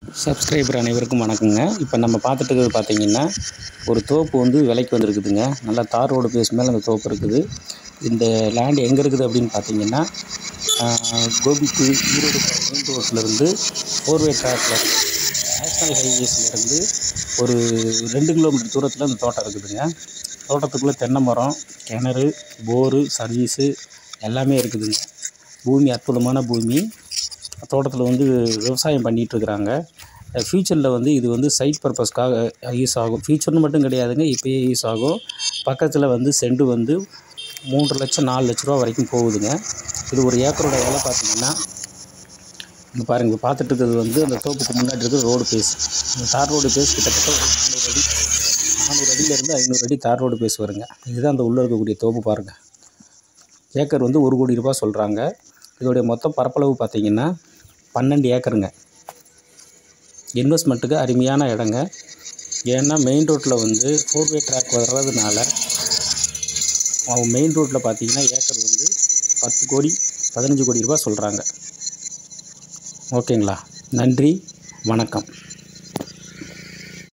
subscriber அனைவருக்கும் வணக்கங்க இப்போ நம்ம பார்த்துட்டு இருக்கிறது பார்த்தீங்கன்னா ஒரு தோப்பு வந்து விலைக்கு வந்திருக்குதுங்க நல்லா தார் ரோடு பேஸ் மேலே அந்த தோப்பு இருக்குது இந்த லேண்ட் எங்கே இருக்குது அப்படின்னு பார்த்தீங்கன்னா கோபிக்கு ஈரோடு மெயின் ரோட்லேருந்து ஃபோர்வே ட்ராக்கில் நேஷ்னல் ஹைவேஸ்லேருந்து ஒரு ரெண்டு கிலோமீட்டர் தூரத்தில் அந்த தோட்டம் இருக்குதுங்க தோட்டத்துக்குள்ளே தென்னை மரம் கிணறு போரு சர்வீஸு எல்லாமே இருக்குதுங்க பூமி அற்புதமான பூமி தோட்டத்தில் வந்து விவசாயம் பண்ணிகிட்ருக்குறாங்க ஃப்யூச்சரில் வந்து இது வந்து சைட் பர்பஸ்க்காக யூஸ் ஆகும் ஃப்யூச்சர்னு மட்டும் கிடையாதுங்க இப்போயே யூஸ் ஆகும் பக்கத்தில் வந்து செண்டு வந்து மூன்று லட்சம் நாலு லட்ச ரூபா வரைக்கும் போகுதுங்க இது ஒரு ஏக்கரோட விலை பார்த்தீங்கன்னா இங்கே பாருங்கள் இப்போ பார்த்துட்டு இருக்கிறது வந்து அந்த தோப்புக்கு முன்னாடி இருக்கிற ரோடு பேஸ் இந்த தார் ரோடு பேஸ் கிட்டத்தட்ட ஒரு நானூறு அடி நானூறு அடியிலேருந்து ஐநூறு அடி தார் ரோடு பேஸ் வருங்க இதுதான் அந்த உள்ளே இருக்கக்கூடிய தோப்பு பாருங்கள் ஏக்கர் வந்து ஒரு கோடி ரூபாய் சொல்கிறாங்க இதோடைய மொத்த பரப்பளவு பார்த்தீங்கன்னா பன்னெண்டு ஏக்கருங்க இன்வெஸ்ட்மெண்ட்டுக்கு அருமையான இடங்க ஏன்னா மெயின் ரோட்டில் வந்து ஃபோர்வே ட்ராக் வர்றதுனால அவங்க மெயின் ரோட்டில் பார்த்தீங்கன்னா ஏக்கர் வந்து பத்து கோடி பதினஞ்சு கோடி ரூபாய் சொல்கிறாங்க ஓகேங்களா நன்றி வணக்கம்